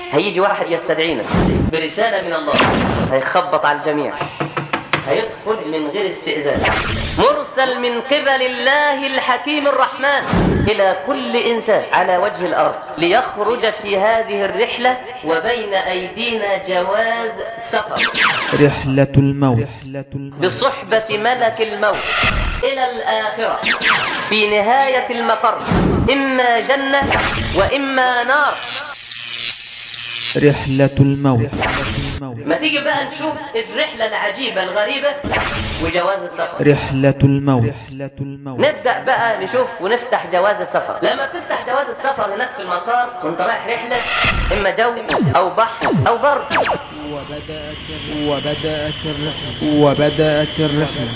هيجي واحد يستدعينا برسالة من الله هيخبط على الجميع هيدخل من غير استئذان مرسل من قبل الله الحكيم الرحمن إلى كل إنسان على وجه الأرض ليخرج في هذه الرحلة وبين أيدينا جواز سفر رحلة الموت بصحبة ملك الموت إلى الآخرة في نهاية المطر إما جنة وإما نار رحلة الموت ما تيجي بقى نشوف الرحلة العجيبة الغريبة وجواز السفر رحلة الموت نبدأ بقى نشوف ونفتح جواز السفر لما تفتح جواز السفر هناك في المطار وانت رايح رحلة إما جو أو بحر أو بر وبدأت وبدأت الرحلة وبدأت الرحلة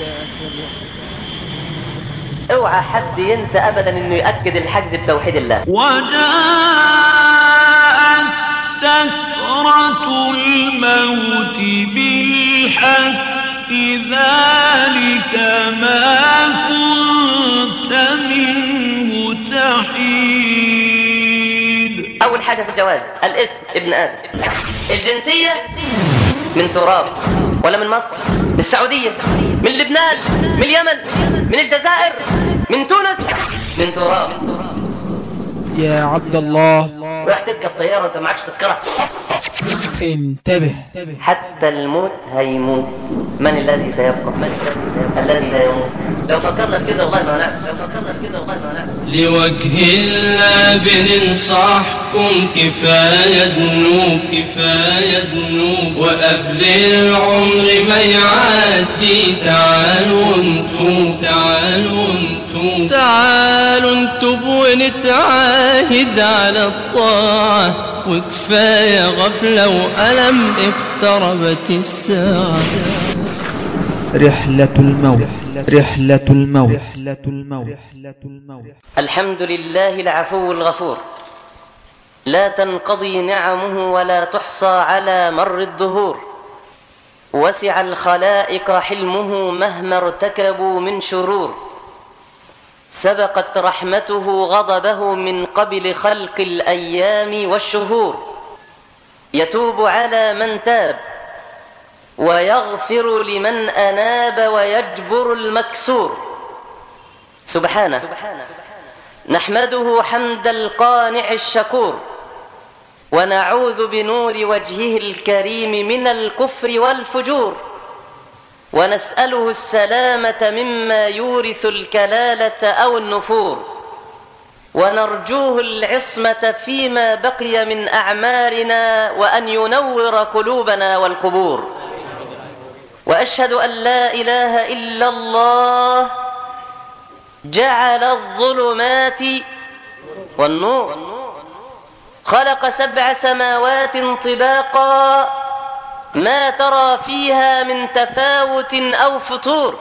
اوعى حد ينسى أبدا إنه يأكد الحجز بتوحيد الله وجاءت سكرة الموت بالحق ذلك ما كنت منه تحيد أول حاجة في الجواز الاسم ابن آدم الجنسية من تراب ولا من مصر من السعودية من لبنان من اليمن من الجزائر من تونس من تراب يا عبد الله راح تركب طيارة وانت معكش تذكرة انتبه حتى الموت هيموت من الذي سيبقى من الذي سيبقى الذي لا يموت لو فكرنا في كده والله ما هنعس لو فكرنا في كده والله ما هنعس لوجه الله بننصحكم كفاية ذنوب كفاية ذنوب وقبل العمر ما يعدي تعالوا انتم تعالوا انتم تعالوا انتم ونتعاهد على الطاعة وكفاية غفلة وألم اقتربت الساعة رحلة الموت رحلة الموت رحلة الموت الحمد لله العفو الغفور لا تنقضي نعمه ولا تحصى على مر الدهور وسع الخلائق حلمه مهما ارتكبوا من شرور سبقت رحمته غضبه من قبل خلق الأيام والشهور يتوب على من تاب ويغفر لمن أناب ويجبر المكسور سبحانه نحمده حمد القانع الشكور ونعوذ بنور وجهه الكريم من الكفر والفجور ونسأله السلامة مما يورث الكلالة أو النفور ونرجوه العصمة فيما بقي من أعمارنا وأن ينور قلوبنا والقبور وأشهد أن لا إله إلا الله جعل الظلمات والنور خلق سبع سماوات طباقا ما ترى فيها من تفاوت أو فتور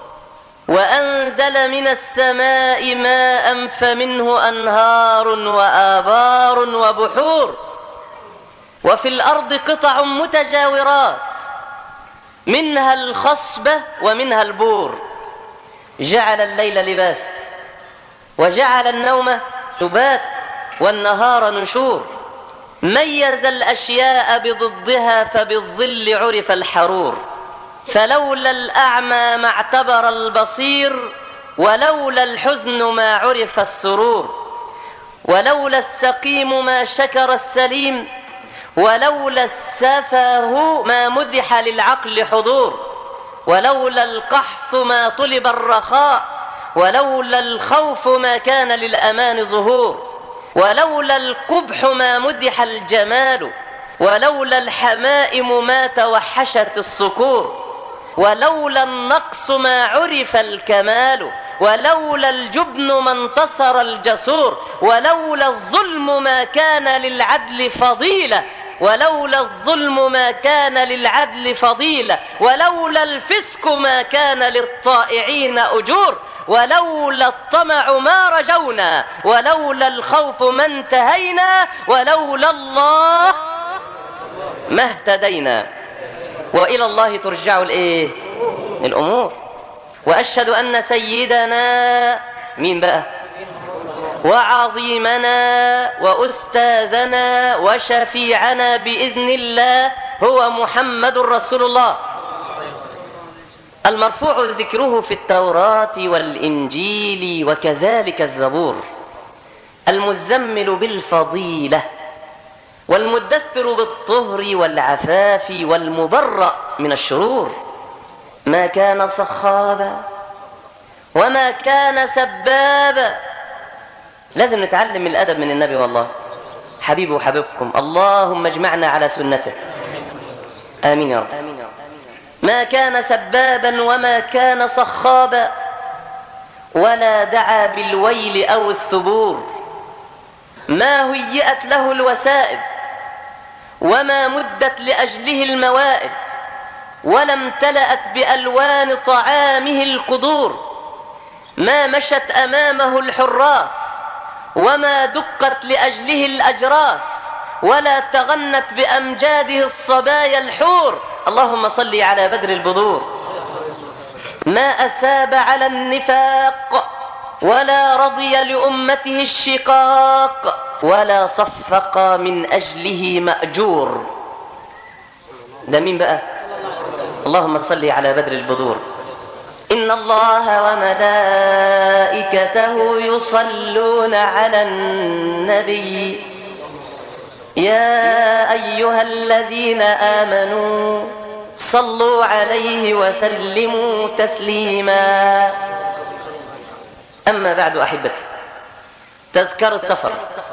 وأنزل من السماء ماء فمنه أنهار وآبار وبحور وفي الأرض قطع متجاورات منها الخصبة ومنها البور جعل الليل لباسا وجعل النوم سبات والنهار نشور ميز الأشياء بضدها فبالظل عرف الحرور فلولا الأعمى ما اعتبر البصير ولولا الحزن ما عرف السرور ولولا السقيم ما شكر السليم ولولا السفه ما مدح للعقل حضور ولولا القحط ما طلب الرخاء ولولا الخوف ما كان للأمان ظهور ولولا القبح ما مدح الجمال ولولا الحمائم ما توحشت الصكور ولولا النقص ما عرف الكمال ولولا الجبن ما انتصر الجسور ولولا الظلم ما كان للعدل فضيلة ولولا الظلم ما كان للعدل فضيلة ولولا الفسق ما كان للطائعين أجور ولولا الطمع ما رجونا ولولا الخوف ما انتهينا ولولا الله ما اهتدينا وإلى الله ترجع الإيه؟ الأمور وأشهد أن سيدنا مين بقى وعظيمنا وأستاذنا وشفيعنا بإذن الله هو محمد رسول الله المرفوع ذكره في التوراة والإنجيل وكذلك الزبور المزمل بالفضيلة والمدثر بالطهر والعفاف والمبرأ من الشرور ما كان صخابا وما كان سبابا لازم نتعلم من الأدب من النبي والله حبيبي وحبيبكم اللهم اجمعنا على سنته آمين يا رب ما كان سبابا وما كان صخابا ولا دعا بالويل أو الثبور ما هيئت له الوسائد وما مدت لأجله الموائد ولا امتلأت بألوان طعامه القدور ما مشت أمامه الحراس وما دقت لأجله الأجراس ولا تغنت بأمجاده الصبايا الحور اللهم صل على بدر البذور ما أثاب على النفاق ولا رضي لأمته الشقاق ولا صفق من أجله مأجور ده مين بقى اللهم صل على بدر البذور إن الله وملائكته يصلون على النبي يا أيها الذين آمنوا صلوا عليه وسلموا تسليما أما بعد أحبتي تذكرة سفر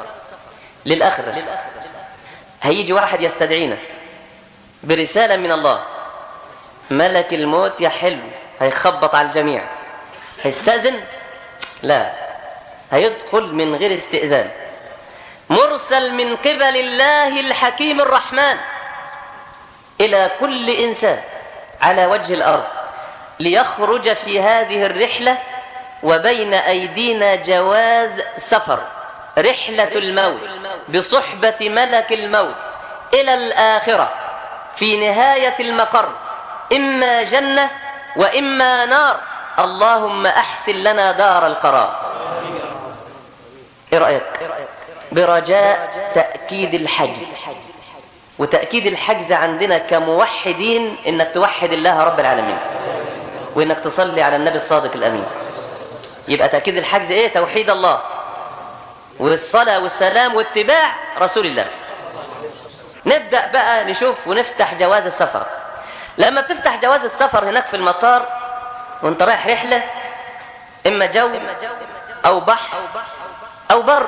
للآخرة هيجي واحد يستدعينا برسالة من الله ملك الموت يا حلو هيخبط على الجميع هيستأذن لا هيدخل من غير استئذان مرسل من قبل الله الحكيم الرحمن إلى كل إنسان على وجه الأرض ليخرج في هذه الرحلة وبين أيدينا جواز سفر رحلة الموت بصحبة ملك الموت إلى الآخرة في نهاية المقر إما جنة وإما نار اللهم أحسن لنا دار القرار إيه رأيك برجاء تأكيد الحجز وتأكيد الحجز عندنا كموحدين إنك توحد الله رب العالمين وإنك تصلي على النبي الصادق الأمين يبقى تأكيد الحجز إيه توحيد الله والصلاة والسلام واتباع رسول الله نبدأ بقى نشوف ونفتح جواز السفر لما بتفتح جواز السفر هناك في المطار وانت رايح رحلة إما جو أو بحر أو بر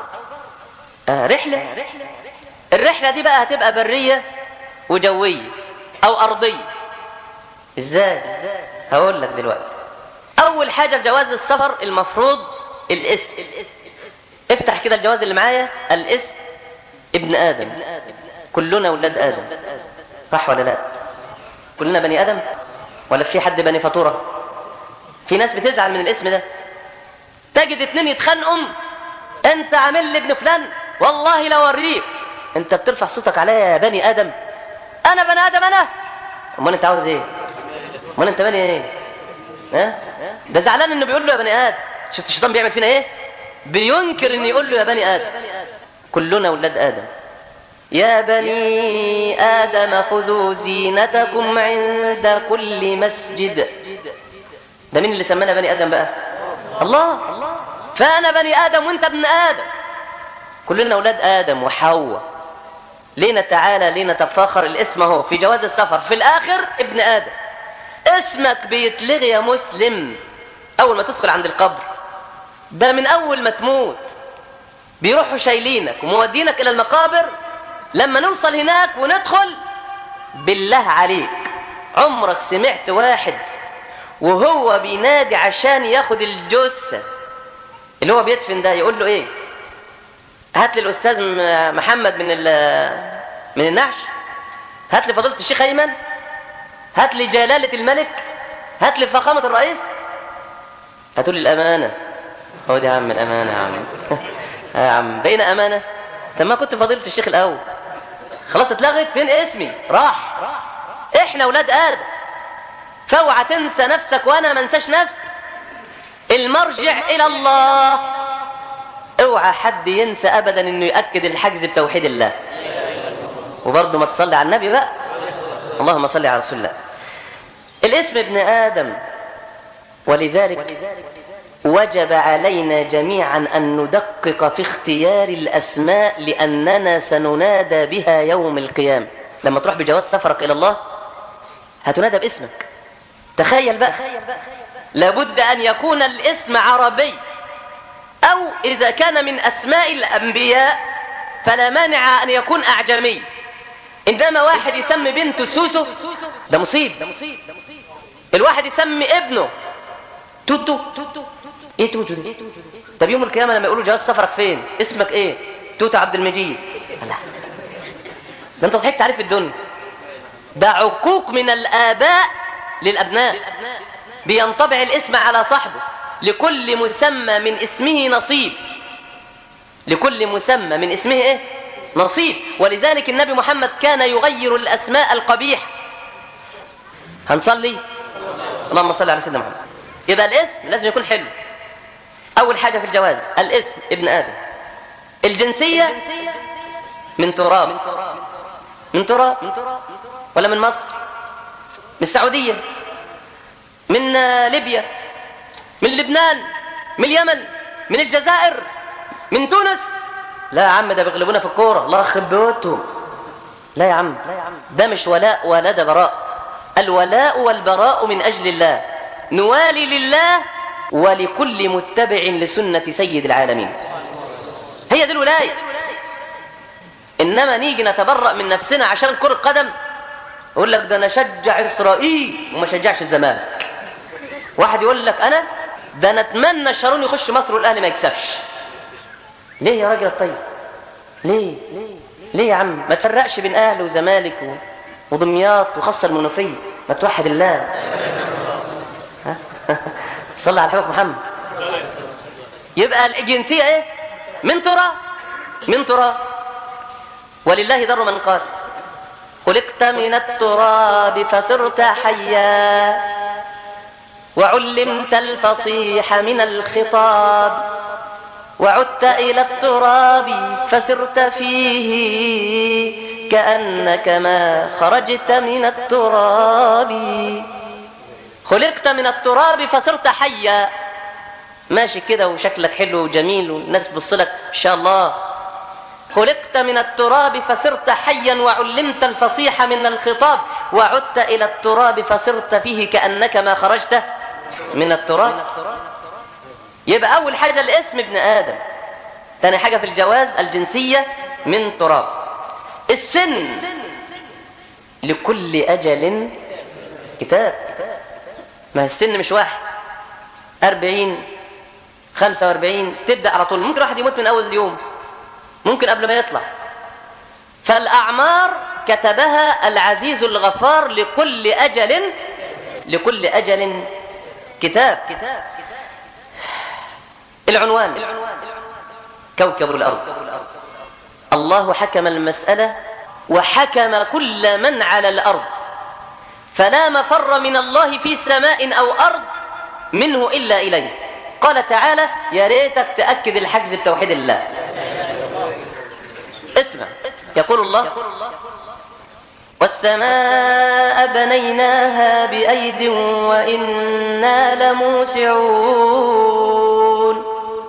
آه رحلة الرحلة دي بقى هتبقى برية وجوية أو أرضية إزاي؟ هقول لك دلوقتي أول حاجة في جواز السفر المفروض الاسم افتح كده الجواز اللي معايا الاسم ابن آدم كلنا ولاد آدم صح ولا لا كلنا بني آدم ولا في حد بني فاتورة في ناس بتزعل من الاسم ده تجد اتنين يتخانقوا انت عامل لي ابن فلان والله لو اوريك انت بترفع صوتك عليا يا بني ادم انا بني ادم انا امال انت عاوز ايه امال انت بني ايه ها ده زعلان انه بيقول له يا بني ادم شفت الشيطان بيعمل فينا ايه بينكر ان يقول له يا بني ادم كلنا ولاد ادم يا بني آدم خذوا زينتكم عند كل مسجد ده مين اللي سمانا بني آدم بقى الله فأنا بني آدم وانت ابن آدم كلنا أولاد آدم وحواء لينا تعالى لينا تفاخر الاسم اهو في جواز السفر في الآخر ابن آدم اسمك بيتلغي يا مسلم أول ما تدخل عند القبر ده من أول ما تموت بيروحوا شايلينك ومودينك إلى المقابر لما نوصل هناك وندخل بالله عليك عمرك سمعت واحد وهو بينادي عشان ياخد الجثة اللي هو بيدفن ده يقول له ايه هات لي الاستاذ محمد من من النعش هات لي فضيله الشيخ ايمن هات لي جلاله الملك هات لي فخامه الرئيس هاتوا لي الامانه هو دي يا عم الامانه يا عم يا عم بقينا امانه طب ما كنت فضيله الشيخ الاول خلاص اتلغت فين اسمي راح احنا ولاد ادم فاوعى تنسى نفسك وانا ما انساش نفسي المرجع الى الله اوعى حد ينسى ابدا انه ياكد الحجز بتوحيد الله وبرضه ما تصلي على النبي بقى اللهم صل على رسول الله الاسم ابن ادم ولذلك وجب علينا جميعا ان ندقق في اختيار الاسماء لاننا سننادى بها يوم القيامه لما تروح بجواز سفرك الى الله هتنادى باسمك تخيل بقى لابد ان يكون الاسم عربي او اذا كان من اسماء الانبياء فلا مانع ان يكون اعجمي انما واحد يسمي بنته سوسو ده مصيب الواحد يسمي ابنه توتو ايه توتو ده طب يوم القيامه لما يقولوا جواز سفرك فين اسمك ايه توتو عبد المجيد لا ده انت ضحكت عليه في الدنيا ده عقوق من الاباء للابناء بينطبع الاسم على صاحبه لكل مسمى من اسمه نصيب لكل مسمى من اسمه ايه نصيب ولذلك النبي محمد كان يغير الاسماء القبيحه هنصلي اللهم صل على سيدنا محمد يبقى الاسم لازم يكون حلو اول حاجه في الجواز الاسم ابن ادم الجنسيه من تراب من تراب ولا من مصر من السعوديه من ليبيا من لبنان من اليمن من الجزائر من تونس لا يا عم ده بيغلبونا في الكوره الله يخرب بيوتهم لا يا عم ده مش ولاء ولا ده براء الولاء والبراء من اجل الله نوالي لله ولكل متبع لسنه سيد العالمين هي دي الولايه انما نيجي نتبرأ من نفسنا عشان كره قدم يقول لك ده انا اشجع اسرائيل وما شجعش الزمالك واحد يقول لك انا ده انا اتمنى الشارون يخش مصر والاهلي ما يكسبش ليه يا راجل الطيب ليه ليه يا عم ما تفرقش بين اهل وزمالك و... ودمياط وخاصه المنوفيه ما توحد الله ها؟ صلى على حبيبك محمد يبقى الجنسيه ايه من ترى من ترى ولله در من قال خلقت من التراب فصرت حيا وعلمت الفصيح من الخطاب وعدت إلى التراب فسرت فيه كأنك ما خرجت من التراب خلقت من التراب فصرت حيا ماشي كده وشكلك حلو وجميل والناس بصلك إن شاء الله خلقت من التراب فصرت حيا وعلمت الفصيح من الخطاب وعدت إلى التراب فصرت فيه كأنك ما خرجت من التراب يبقى أول حاجة الاسم ابن آدم ثاني حاجة في الجواز الجنسية من تراب السن لكل أجل كتاب ما السن مش واحد أربعين خمسة وأربعين تبدأ على طول ممكن واحد يموت من أول اليوم ممكن قبل ما يطلع فالأعمار كتبها العزيز الغفار لكل أجل لكل أجل كتاب كتاب العنوان كوكب الأرض الله حكم المسألة وحكم كل من على الأرض فلا مفر من الله في سماء أو أرض منه إلا إليه قال تعالى يا ريتك تأكد الحجز بتوحيد الله اسمع يقول الله والسماء بنيناها بأيد وإنا لموسعون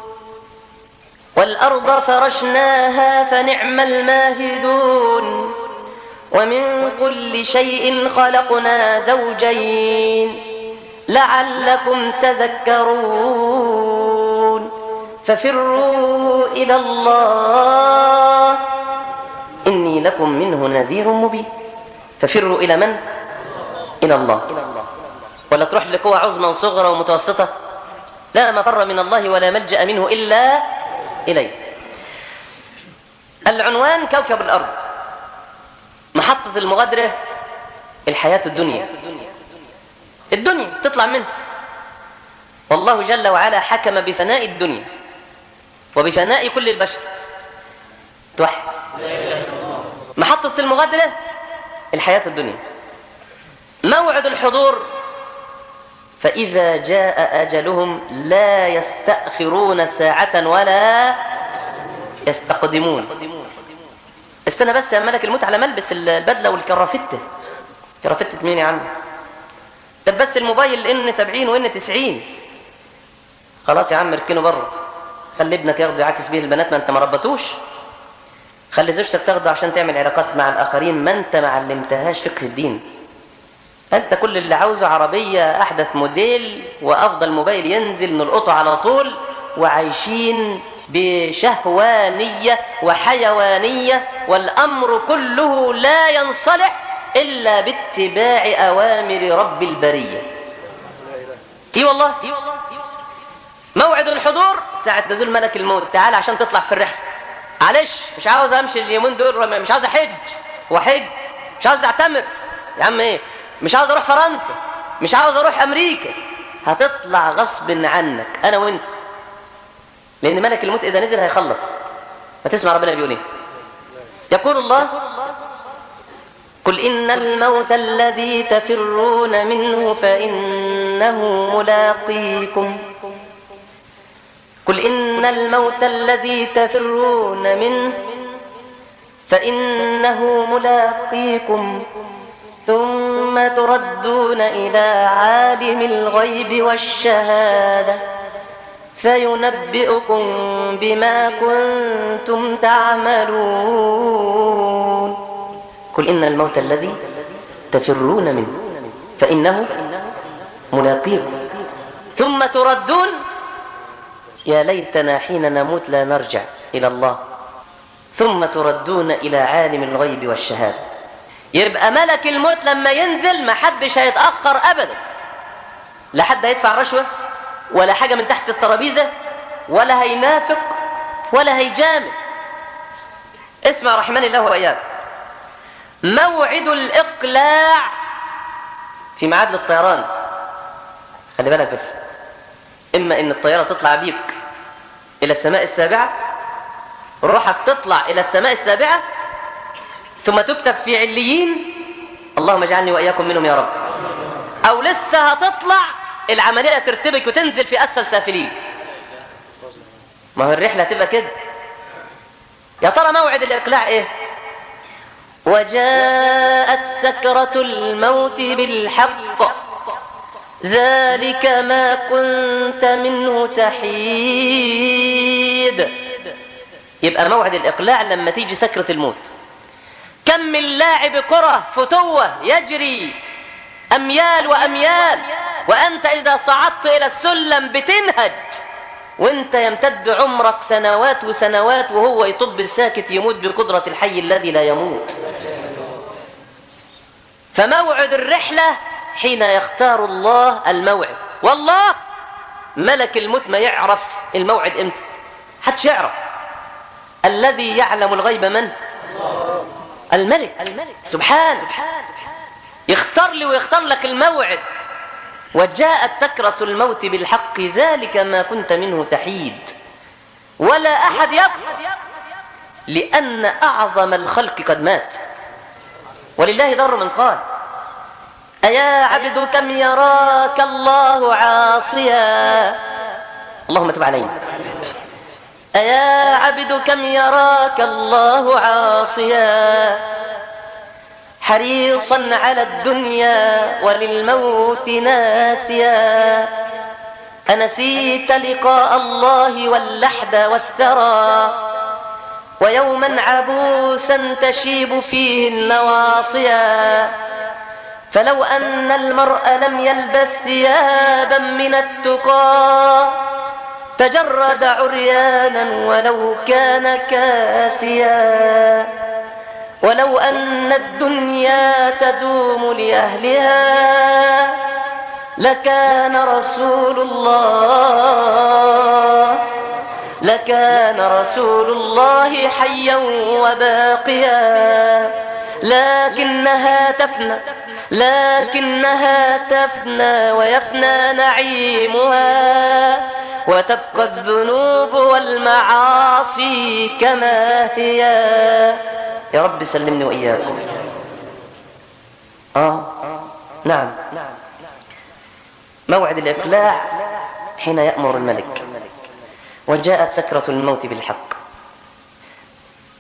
والأرض فرشناها فنعم الماهدون ومن كل شيء خلقنا زوجين لعلكم تذكرون ففروا إلى الله إني لكم منه نذير مبين ففروا إلى من؟ إلى الله ولا تروح لقوة عظمى وصغرى ومتوسطة لا مفر من الله ولا ملجأ منه إلا إليه العنوان كوكب الأرض محطة المغادرة الحياة الدنيا الدنيا تطلع منها والله جل وعلا حكم بفناء الدنيا وبفناء كل البشر توحد محطة المغادرة الحياة الدنيا موعد الحضور فإذا جاء أجلهم لا يستأخرون ساعة ولا يستقدمون استنى بس يا ملك الموت على ملبس البدله والكرافتة كرافتة مين يا عم طب بس الموبايل ان 70 وان 90 خلاص يا عم اركنه بره خلي ابنك ياخده يعاكس بيه البنات ما انت ما ربتوش خلي زوجتك تاخده عشان تعمل علاقات مع الاخرين ما انت ما علمتهاش فقه الدين انت كل اللي عاوزه عربيه احدث موديل وافضل موبايل ينزل نلقطه على طول وعايشين بشهوانيه وحيوانيه والامر كله لا ينصلح الا باتباع اوامر رب البريه اي والله اي والله موعد الحضور ساعة نزول ملك الموت تعال عشان تطلع في الرحلة معلش مش عاوز امشي اليومين دول مش عاوز احج واحج مش عاوز اعتمر يا عم ايه مش عاوز اروح فرنسا مش عاوز اروح امريكا هتطلع غصب عنك انا وانت لان ملك الموت اذا نزل هيخلص ما تسمع ربنا بيقول ايه يقول الله قل إن الموت الذي تفرون منه فإنه ملاقيكم قل إن الموت الذي تفرون منه فإنه ملاقيكم ثم تردون إلى عالم الغيب والشهادة فينبئكم بما كنتم تعملون قل إن الموت الذي تفرون منه فإنه ملاقيكم ثم تردون يا ليتنا حين نموت لا نرجع إلى الله ثم تردون إلى عالم الغيب والشهادة يبقى ملك الموت لما ينزل ما حدش هيتأخر أبدا لا حد هيدفع رشوة ولا حاجة من تحت الترابيزة ولا هينافق ولا هيجامل اسمع رحمن الله وإياك موعد الإقلاع في ميعاد للطيران خلي بالك بس إما إن الطيارة تطلع بيك إلى السماء السابعة روحك تطلع إلى السماء السابعة ثم تكتب في عليين اللهم اجعلني وإياكم منهم يا رب أو لسه هتطلع العملية ترتبك وتنزل في أسفل سافلين ما هو الرحلة هتبقى كده يا ترى موعد الإقلاع إيه وجاءت سكرة الموت بالحق ذلك ما كنت منه تحيد يبقى موعد الإقلاع لما تيجي سكرة الموت كم من لاعب كرة فتوة يجري أميال وأميال وأنت إذا صعدت إلى السلم بتنهج وانت يمتد عمرك سنوات وسنوات وهو يطب ساكت يموت بقدرة الحي الذي لا يموت فموعد الرحلة حين يختار الله الموعد والله ملك الموت ما يعرف الموعد امتى حدش يعرف الذي يعلم الغيب من الملك الملك سبحانه يختار لي ويختار لك الموعد وجاءت سكرة الموت بالحق ذلك ما كنت منه تحيد ولا أحد يبقى لأن أعظم الخلق قد مات ولله در من قال أيا عبد كم يراك الله عاصيا اللهم تب علينا أيا عبد كم يراك الله عاصيا حريصا على الدنيا وللموت ناسيا أنسيت لقاء الله واللحد والثرى ويوما عبوسا تشيب فيه النواصيا فلو أن المرء لم يلبث ثيابا من التقى تجرد عريانا ولو كان كاسيا ولو أن الدنيا تدوم لأهلها لكان رسول الله لكان رسول الله حيا وباقيا لكنها تفنى لكنها تفنى ويفنى نعيمها وتبقى الذنوب والمعاصي كما هي يا رب سلمني وإياكم آه نعم موعد الإقلاع حين يأمر الملك وجاءت سكرة الموت بالحق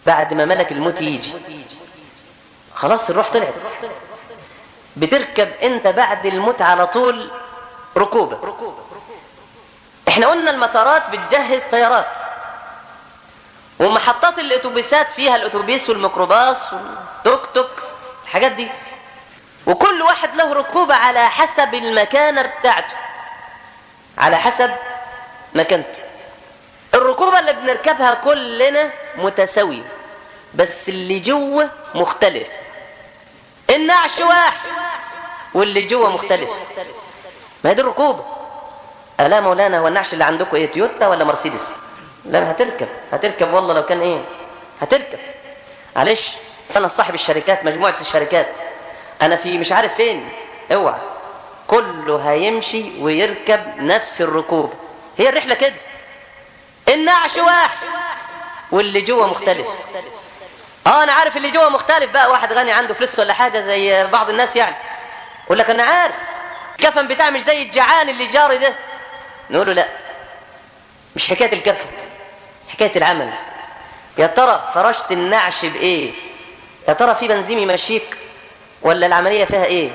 بعد ما ملك الموت يجي خلاص الروح طلعت بتركب انت بعد الموت على طول ركوبة احنا قلنا المطارات بتجهز طيارات ومحطات الاتوبيسات فيها الاتوبيس والميكروباص والتوك توك الحاجات دي وكل واحد له ركوبة على حسب المكانة بتاعته على حسب مكانته الركوبة اللي بنركبها كلنا متساوية بس اللي جوه مختلف النعش واحد واللي جوه مختلف ما هي دي الركوبة ألا مولانا هو النعش اللي عندكم ايه تويوتا ولا مرسيدس لا هتركب هتركب والله لو كان ايه هتركب معلش انا صاحب الشركات مجموعة الشركات انا في مش عارف فين اوعى كله هيمشي ويركب نفس الركوب هي الرحلة كده النعش واحد واللي جوه مختلف اه انا عارف اللي جوه مختلف بقى واحد غني عنده فلوس ولا حاجة زي بعض الناس يعني يقول لك انا عارف الكفن بتاعي مش زي الجعان اللي جاري ده نقول له لا مش حكاية الكفن حكاية العمل يا ترى فرشت النعش بإيه يا ترى في بنزين يمشيك ولا العملية فيها إيه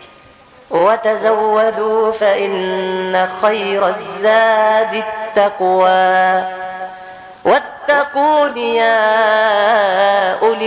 وتزودوا فإن خير الزاد التقوى واتقون يا أولي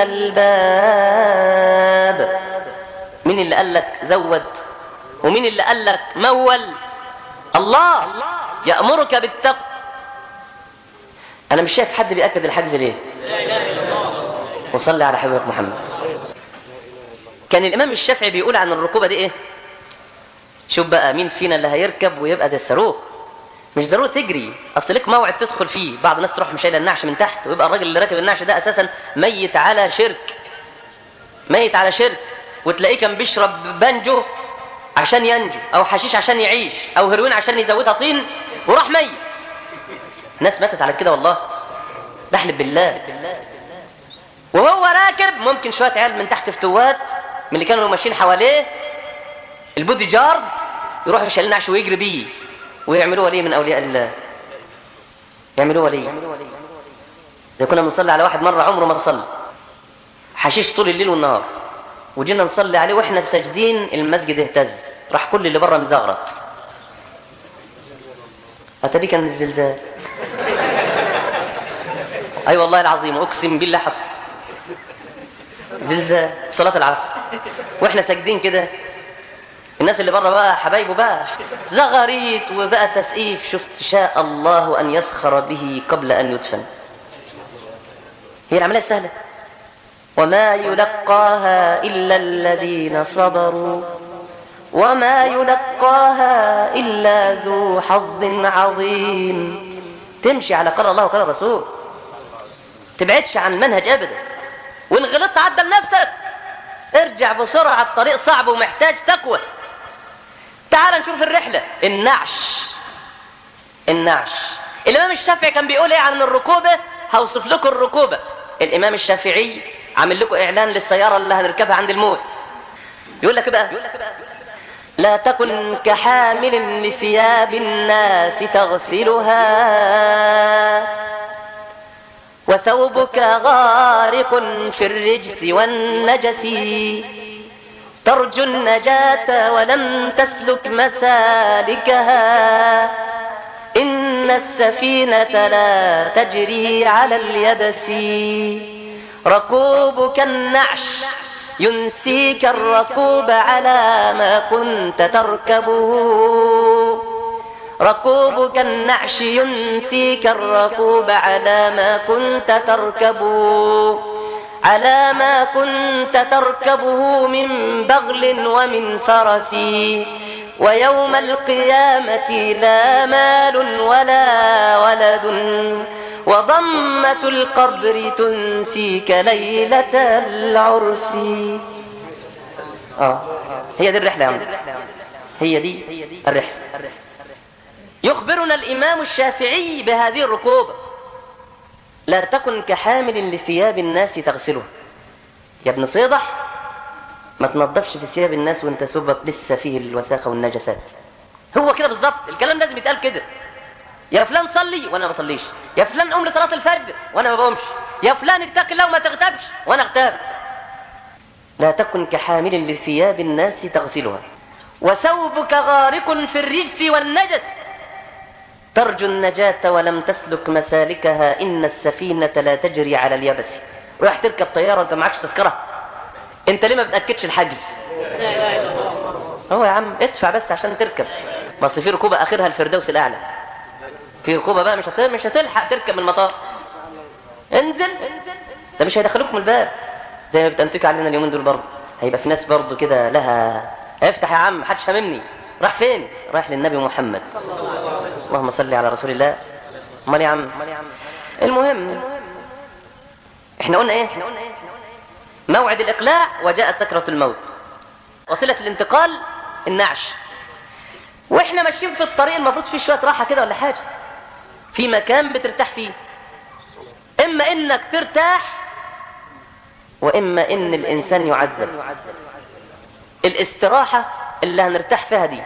الألباب مين اللي قال لك زود ومين اللي قال لك مول الله يأمرك بالتقوى أنا مش شايف حد بيأكد الحجز ليه وصلي على حبيبك محمد كان الإمام الشافعي بيقول عن الركوبة دي إيه شوف بقى مين فينا اللي هيركب ويبقى زي الصاروخ مش ضروري تجري اصل لك موعد تدخل فيه بعض الناس تروح مشايله النعش من تحت ويبقى الراجل اللي راكب النعش ده اساسا ميت على شرك ميت على شرك وتلاقيه كان بيشرب بانجو عشان ينجو او حشيش عشان يعيش او هيروين عشان يزودها طين وراح ميت ناس ماتت على كده والله بحلف بالله وهو راكب ممكن شويه عيال من تحت فتوات من اللي كانوا ماشيين حواليه البودي جارد يروحوا يشيل نعش ويجري بيه ويعملوه ولي من اولياء الله يعملوه ولي زي كنا بنصلي على واحد مره عمره ما صلى حشيش طول الليل والنهار وجينا نصلي عليه واحنا ساجدين المسجد اهتز راح كل اللي بره مزغرط اتى كان الزلزال اي أيوة والله العظيم اقسم بالله حصل زلزال صلاه العصر واحنا ساجدين كده الناس اللي بره بقى حبايبه بقى زغريت وبقى تسقيف شفت شاء الله ان يسخر به قبل ان يدفن هي العمليه سهله وما يلقاها الا الذين صبروا وما يلقاها الا ذو حظ عظيم تمشي على قال الله وقال الرسول تبعدش عن المنهج ابدا وان غلطت عدل نفسك ارجع بسرعه الطريق صعب ومحتاج تقوى تعال نشوف الرحلة النعش النعش الإمام الشافعي كان بيقول إيه عن الركوبة هوصف لكم الركوبة الإمام الشافعي عامل لكم إعلان للسيارة اللي هنركبها عند الموت يقول لك بقى لا تكن كحامل لثياب الناس تغسلها وثوبك غارق في الرجس والنجس ترجو النجاة ولم تسلك مسالكها إن السفينة لا تجري على اليبس ركوبك النعش ينسيك الركوب على ما كنت تركبه ركوبك النعش ينسيك الركوب على ما كنت تركبه على ما كنت تركبه من بغل ومن فرس ويوم القيامة لا مال ولا ولد وضمة القبر تنسيك ليلة العرس آه. هي دي الرحلة يا عم هي دي الرحلة يخبرنا الإمام الشافعي بهذه الركوبة لا تكن كحامل لثياب الناس تغسله يا ابن صيدح ما تنظفش في ثياب الناس وانت سبك لسه فيه الوساخة والنجسات هو كده بالظبط الكلام لازم يتقال كده يا فلان صلي وانا ما بصليش يا فلان قوم لصلاة الفجر وانا ما بقومش يا فلان اتق الله وما تغتابش وانا اغتاب لا تكن كحامل لثياب الناس تغسلها وثوبك غارق في الرجس والنجس ترجو النجاة ولم تسلك مسالكها إن السفينة لا تجري على اليبس رايح تركب طيارة وانت معكش تذكرة انت ليه ما بتأكدش الحجز هو يا عم ادفع بس عشان تركب بس في ركوبة آخرها الفردوس الأعلى في ركوبة بقى مش هت- مش هتلحق تركب من المطار انزل ده مش هيدخلوك من الباب زي ما بتنتجوا علينا اليومين دول برضه هيبقى في ناس برضه كده لها افتح يا عم محدش هاممني راح فين رايح للنبي محمد اللهم صل على رسول الله امال يا عم المهم احنا قلنا ايه احنا قلنا ايه موعد الاقلاع وجاءت سكره الموت وصله الانتقال النعش واحنا ماشيين في الطريق المفروض فيه شويه راحه كده ولا حاجه في مكان بترتاح فيه اما انك ترتاح واما ان الانسان يعذب الاستراحه اللي هنرتاح فيها دي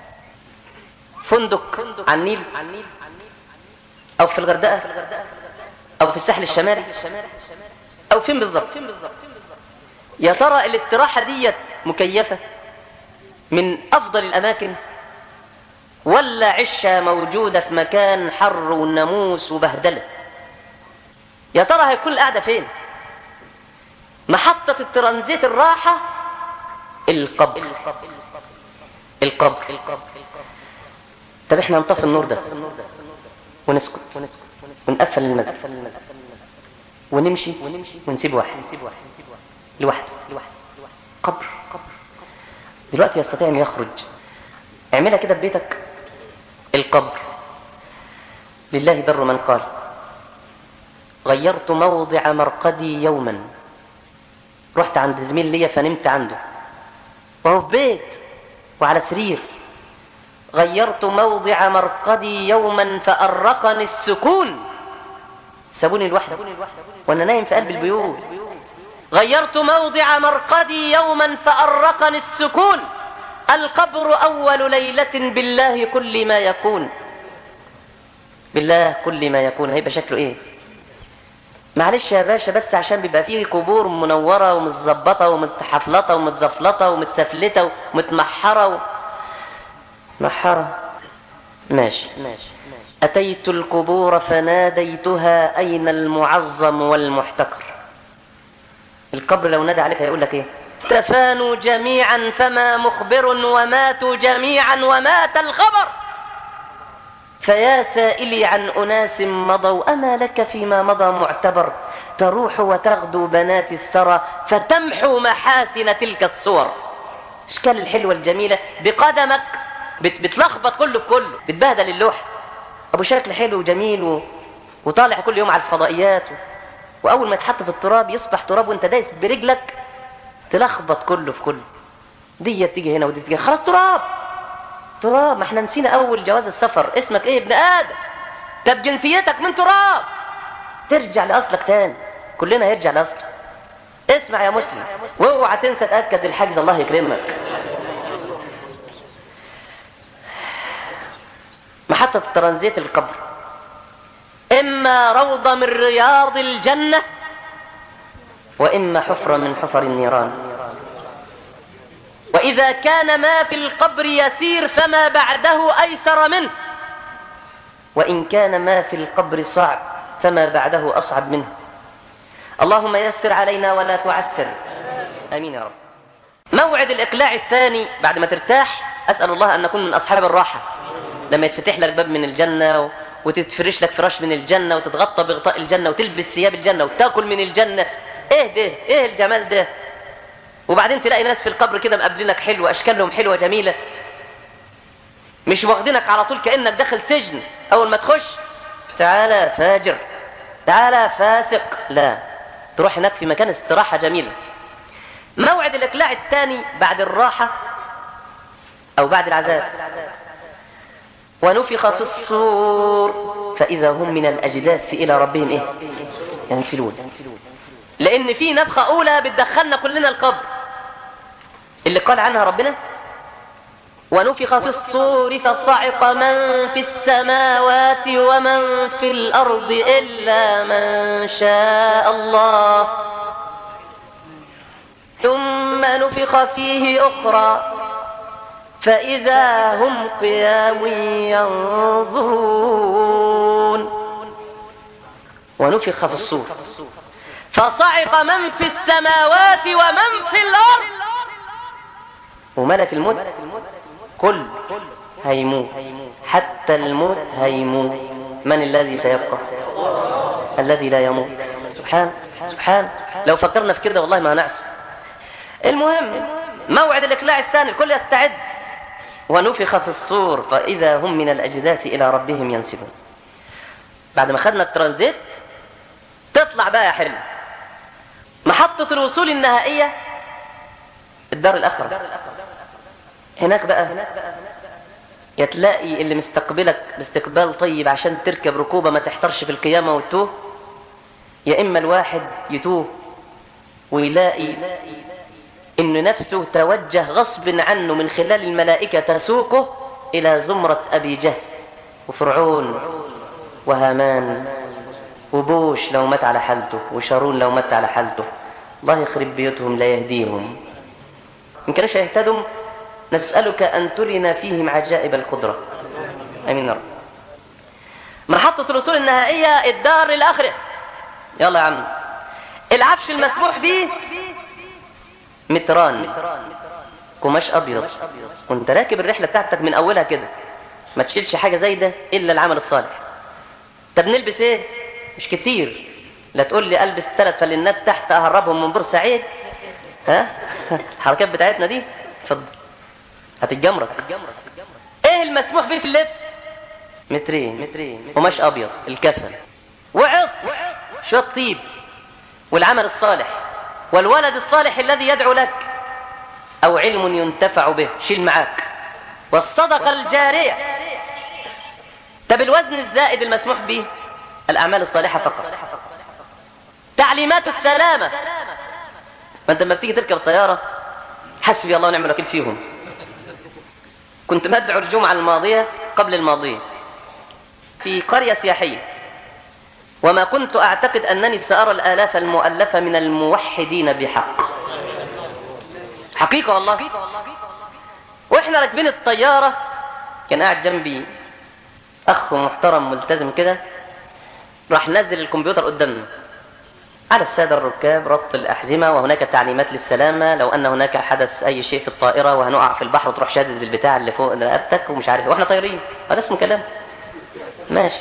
فندق على النيل او في الغردقه او في الساحل الشمالي او فين بالظبط يا ترى الاستراحه ديت مكيفه من افضل الاماكن ولا عشه موجوده في مكان حر وناموس وبهدله يا ترى هيكون القعده فين محطه الترانزيت الراحه القبر القبر طب احنا نطفي النور ده ونسكت ونقفل المسجد ونمشي ونسيب واحد لوحده قبر دلوقتي يستطيع ان يخرج اعملها كده ببيتك القبر لله در من قال غيرت موضع مرقدي يوما رحت عند زميل ليا فنمت عنده وهو في بيت وعلى سرير غيرت موضع مرقدي يوما فأرقني السكون سابوني لوحدي وانا نايم في قلب البيوت غيرت موضع مرقدي يوما فأرقني السكون القبر أول ليلة بالله كل ما يكون بالله كل ما يكون هيبقى شكله ايه معلش يا باشا بس عشان بيبقى فيه قبور منورة ومتظبطة ومتحفلطة ومتزفلطة ومتسفلتة ومتمحرة و... محرة ماشي ماشي أتيت القبور فناديتها أين المعظم والمحتقر القبر لو نادى عليك هيقول لك ايه تفانوا جميعا فما مخبر وماتوا جميعا ومات الخبر فيا سائلي عن أناس مضوا أما لك فيما مضى معتبر تروح وتغدو بنات الثرى فتمحو محاسن تلك الصور اشكال الحلوة الجميلة بقدمك بت بتلخبط كله في كله بتبهدل اللوح ابو شكل حلو وجميل و... وطالع كل يوم على الفضائيات و... واول ما يتحط في التراب يصبح تراب وانت دايس برجلك تلخبط كله في كله دي تيجي هنا ودي تيجي خلاص تراب تراب ما احنا نسينا اول جواز السفر اسمك ايه ابن ادم طب جنسيتك من تراب ترجع لاصلك تاني كلنا يرجع لاصله اسمع يا مسلم واوعى تنسى تاكد الحجز الله يكرمك محطة الترانزيت القبر إما روضة من رياض الجنة وإما حفرة من حفر النيران وإذا كان ما في القبر يسير فما بعده أيسر منه وإن كان ما في القبر صعب فما بعده أصعب منه اللهم يسر علينا ولا تعسر آمين يا رب موعد الإقلاع الثاني بعد ما ترتاح أسأل الله أن نكون من أصحاب الراحة لما يتفتح لك باب من الجنة و... وتتفرش لك فراش من الجنة وتتغطى بغطاء الجنة وتلبس ثياب الجنة وتاكل من الجنة ايه ده ايه الجمال ده وبعدين تلاقي ناس في القبر كده مقابلينك حلوة اشكالهم حلوة جميلة مش واخدينك على طول كأنك داخل سجن اول ما تخش تعالى فاجر تعالى فاسق لا تروح هناك في مكان استراحة جميلة موعد الاقلاع الثاني بعد الراحة او بعد العذاب ونفخ في الصور فإذا هم من الأجداث إلى ربهم إيه؟ ينسلون لأن في نفخة أولى بتدخلنا كلنا القبر اللي قال عنها ربنا ونفخ في الصور فصعق من في السماوات ومن في الأرض إلا من شاء الله ثم نفخ فيه أخرى فإذا هم قيام ينظرون ونفخ في الصور فصعق من في السماوات ومن في الأرض وملك الموت كل هيموت حتى الموت هيموت من الذي سيبقى الذي لا يموت سبحان سبحان لو فكرنا في كده والله ما هنعصي المهم موعد الإقلاع الثاني الكل يستعد ونفخ في الصور فإذا هم من الأجداث إلى ربهم ينسبون بعد ما خدنا الترانزيت تطلع بقى يا حلو محطة الوصول النهائية الدار الآخرة هناك بقى يا تلاقي اللي مستقبلك باستقبال طيب عشان تركب ركوبة ما تحترش في القيامة وتوه يا إما الواحد يتوه ويلاقي إن نفسه توجه غصب عنه من خلال الملائكة تسوقه إلى زمرة أبي جهل وفرعون وهامان وبوش لو مات على حالته وشارون لو مات على حالته الله يخرب بيوتهم لا يهديهم إن كانش يهتدوا نسألك أن ترنا فيهم عجائب القدرة أمين يا رب محطة الوصول النهائية الدار الآخرة يلا يا عم العفش المسموح به متران قماش أبيض وانت راكب الرحلة بتاعتك من أولها كده ما تشيلش حاجة زي ده إلا العمل الصالح طب نلبس إيه مش كتير لا تقول لي ألبس ثلاث فلنات تحت أهربهم من بورسعيد ها الحركات بتاعتنا دي اتفضل هتتجمرك ايه المسموح به في اللبس مترين مترين قماش ابيض الكفن وعط شويه طيب والعمل الصالح والولد الصالح الذي يدعو لك او علم ينتفع به شيل معاك والصدقه الجاريه طب الوزن الزائد المسموح به الاعمال الصالحه فقط تعليمات السلامه ما انت لما بتيجي تركب الطياره حسبي الله ونعم الوكيل فيهم كنت مدعو الجمعة الماضية قبل الماضية في قرية سياحية وما كنت أعتقد أنني سأرى الآلاف المؤلفة من الموحدين بحق حقيقة والله وإحنا راكبين الطيارة كان قاعد جنبي أخ محترم ملتزم كده راح نزل الكمبيوتر قدامنا على السادة الركاب ربط الأحزمة وهناك تعليمات للسلامة لو أن هناك حدث أي شيء في الطائرة وهنقع في البحر تروح شادد البتاع اللي فوق رقبتك ومش عارف واحنا طايرين هذا اسمه كلام ماشي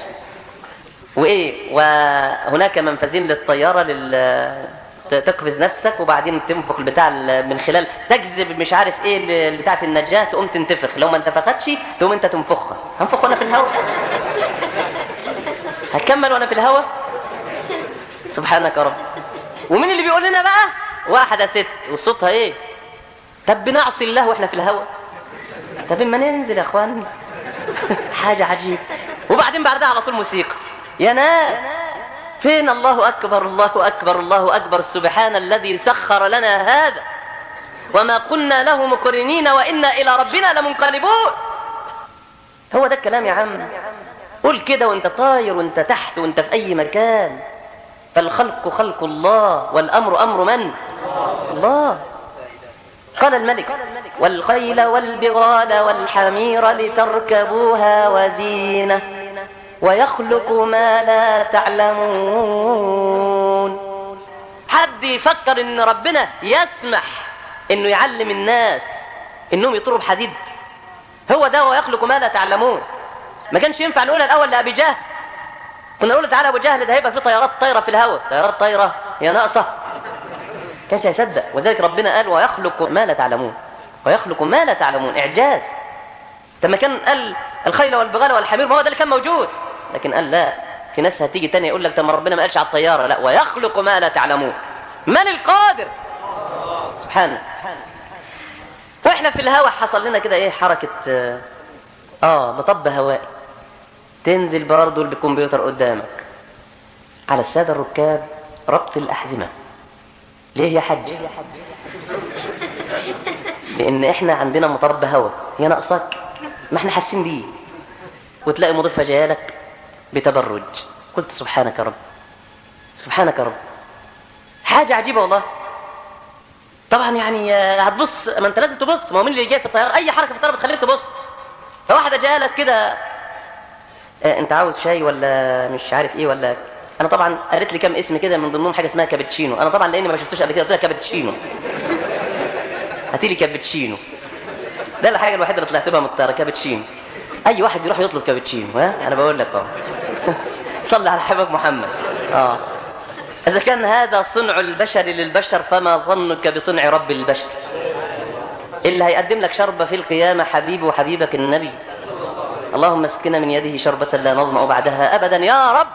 وإيه وهناك منفذين للطيارة لل تقفز نفسك وبعدين تنفخ البتاع من خلال تجذب مش عارف ايه بتاعة النجاة تقوم تنتفخ لو ما انتفختش تقوم انت تنفخها هنفخ وانا في الهواء هتكمل وانا في الهواء سبحانك يا رب ومين اللي بيقول لنا بقى واحدة ست وصوتها ايه طب بنعصي الله واحنا في الهواء طب اما ننزل يا اخوان حاجة عجيب وبعدين بعدها على طول موسيقى يا ناس فين الله أكبر الله أكبر الله أكبر سبحان الذي سخر لنا هذا وما كنا له مقرنين وإنا إلى ربنا لمنقلبون هو ده الكلام يا عم قول كده وانت طاير وانت تحت وانت في أي مكان فالخلق خلق الله والأمر أمر من؟ الله قال الملك والخيل والبغال والحمير لتركبوها وزينة ويخلق ما لا تعلمون حد يفكر ان ربنا يسمح انه يعلم الناس انهم يطروا بحديد هو ده ويخلق ما لا تعلمون ما كانش ينفع نقولها الاول لابي جهل كنا نقول تعالى ابو جهل ده هيبقى في طيارات طايره في الهواء طيارات طايره هي ناقصه كانش هيصدق وذلك ربنا قال ويخلق ما لا تعلمون ويخلق ما لا تعلمون اعجاز لما كان قال الخيل والبغال والحمير ما هو ده اللي كان موجود لكن قال لا في ناس هتيجي تاني يقول لك طب ما ربنا ما قالش على الطياره لا ويخلق ما لا تعلمون من القادر سبحانه واحنا في الهواء حصل لنا كده ايه حركه اه مطب هوائي تنزل برضه بالكمبيوتر قدامك على الساده الركاب ربط الاحزمه ليه يا حج لان احنا عندنا مطب هوا هي ناقصاك ما احنا حاسين بيه وتلاقي مضيفه جايه لك بتبرج قلت سبحانك يا رب سبحانك يا رب حاجه عجيبه والله طبعا يعني آه، هتبص ما انت لازم تبص ما هو مين اللي جاي في الطياره اي حركه في الطياره بتخليك تبص فواحده جايه لك كده آه، انت عاوز شاي ولا مش عارف ايه ولا انا طبعا قالت لي كام اسم كده من ضمنهم حاجه اسمها كابتشينو انا طبعا لاني ما شفتوش قبل كده قلت لها كابتشينو هاتي لي كابتشينو ده الحاجه الوحيده اللي طلعت بها من الطياره كابتشينو اي واحد يروح يطلب كابتشينو ها انا بقول لك اهو صلي على حبيب محمد اه اذا كان هذا صنع البشر للبشر فما ظنك بصنع رب البشر اللي هيقدم لك شربة في القيامة حبيبي وحبيبك النبي اللهم اسقنا من يده شربة لا نظمأ بعدها أبدا يا رب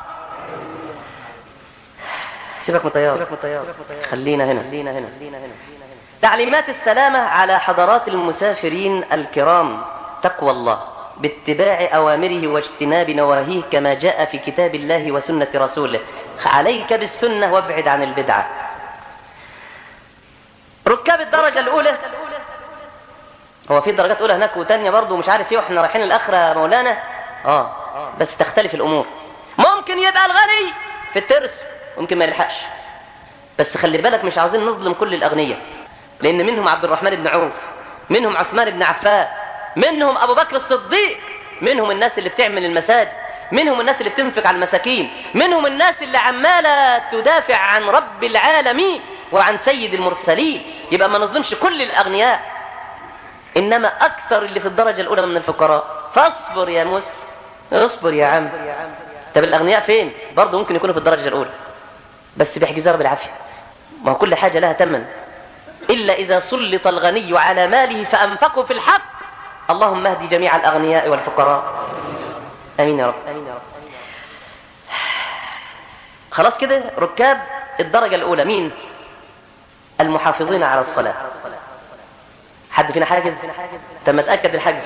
سيبك من الطيار خلينا هنا خلينا هنا تعليمات السلامة على حضرات المسافرين الكرام تقوى الله باتباع أوامره واجتناب نواهيه كما جاء في كتاب الله وسنة رسوله عليك بالسنة وابعد عن البدعة ركاب الدرجة الأولى هو في درجات أولى هناك وتانية برضه مش عارف ايه واحنا رايحين الآخرة يا مولانا اه بس تختلف الأمور ممكن يبقى الغني في الترس ممكن ما يلحقش بس خلي بالك مش عاوزين نظلم كل الأغنياء لأن منهم عبد الرحمن بن عوف منهم عثمان بن عفان منهم أبو بكر الصديق منهم الناس اللي بتعمل المساجد منهم الناس اللي بتنفق على المساكين منهم الناس اللي عمالة تدافع عن رب العالمين وعن سيد المرسلين يبقى ما نظلمش كل الأغنياء إنما أكثر اللي في الدرجة الأولى من الفقراء فاصبر يا مسلم اصبر يا عم طب الأغنياء فين برضه ممكن يكونوا في الدرجة الأولى بس بيحجزها بالعافية ما هو كل حاجة لها ثمن إلا إذا سلط الغني على ماله فأنفقه في الحق اللهم اهدي جميع الأغنياء والفقراء آمين يا رب آمين يا رب خلاص كده ركاب الدرجة الأولى مين المحافظين على الصلاة حد فينا حاجز تم تأكد الحجز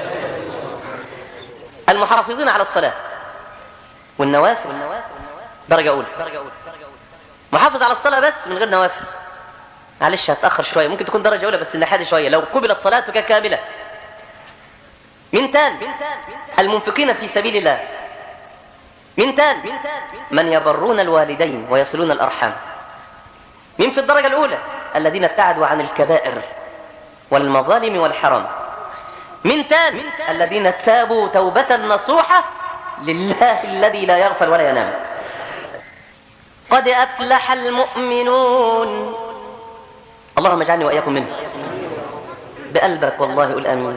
المحافظين على الصلاة والنوافل درجة أولى محافظ على الصلاة بس من غير نوافل معلش هتأخر شوية ممكن تكون درجة أولى بس النحادي شوية لو قبلت صلاتك كاملة من تان المنفقين في سبيل الله من تان من يبرون الوالدين ويصلون الأرحام من في الدرجة الأولى الذين ابتعدوا عن الكبائر والمظالم والحرام من تان الذين تابوا توبة نصوحة لله الذي لا يغفل ولا ينام قد أفلح المؤمنون اللهم اجعلني وإياكم منه بقلبك والله قل آمين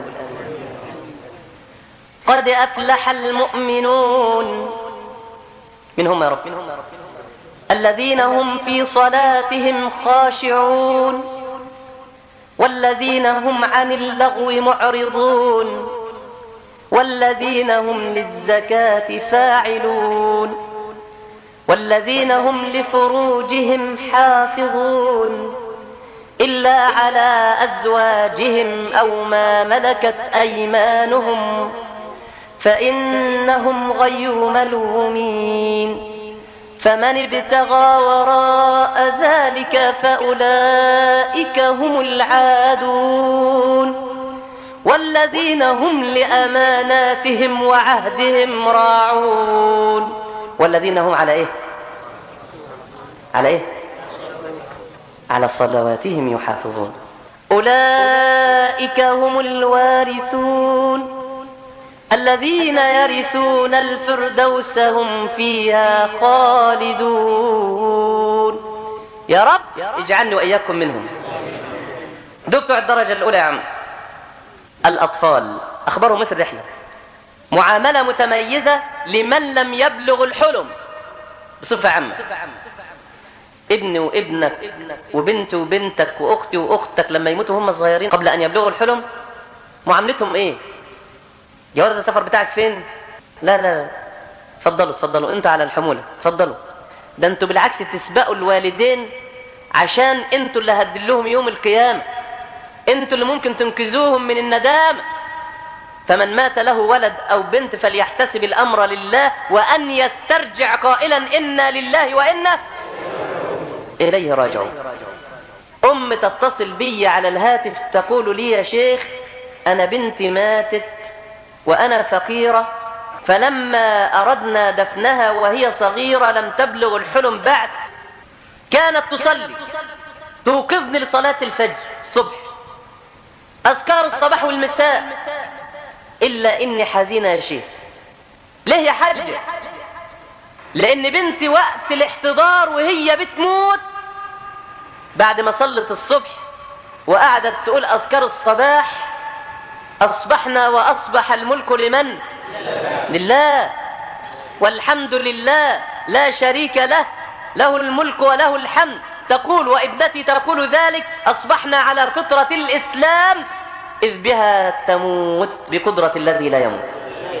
قد أفلح المؤمنون من هم يا رب الذين هم في صلاتهم خاشعون والذين هم عن اللغو معرضون والذين هم للزكاة فاعلون والذين هم لفروجهم حافظون إلا على أزواجهم أو ما ملكت أيمانهم فإنهم غير ملومين فمن ابتغى وراء ذلك فأولئك هم العادون والذين هم لأماناتهم وعهدهم راعون والذين هم على إيه على إيه على صلواتهم يحافظون أولئك هم الوارثون الذين يرثون الفردوس هم فيها خالدون يا رب اجعلني وإياكم منهم دكتور الدرجة الأولى يا عم الأطفال أخبرهم في الرحلة معاملة متميزة لمن لم يبلغ الحلم بصفة عامة ابني وابنك وبنتي وبنتك واختي واختك لما يموتوا هم صغيرين قبل ان يبلغوا الحلم معاملتهم ايه جواز السفر بتاعك فين لا لا لا اتفضلوا اتفضلوا انتوا على الحموله اتفضلوا ده انتوا بالعكس تسبقوا الوالدين عشان انتوا اللي هتدلوهم يوم القيامه انتوا اللي ممكن تنقذوهم من الندامه فمن مات له ولد او بنت فليحتسب الامر لله وان يسترجع قائلا انا لله وانا إليه راجعون أم تتصل بي على الهاتف تقول لي يا شيخ أنا بنتي ماتت وأنا فقيرة فلما أردنا دفنها وهي صغيرة لم تبلغ الحلم بعد كانت تصلي توقظني لصلاة الفجر الصبح أذكار الصباح والمساء إلا إني حزينة يا شيخ ليه يا حاجة لأن بنتي وقت الاحتضار وهي بتموت بعد ما صلت الصبح وقعدت تقول أذكار الصباح أصبحنا وأصبح الملك لمن لله والحمد لله لا شريك له له الملك وله الحمد تقول وابنتي تقول ذلك أصبحنا على فطرة الإسلام إذ بها تموت بقدرة الذي لا يموت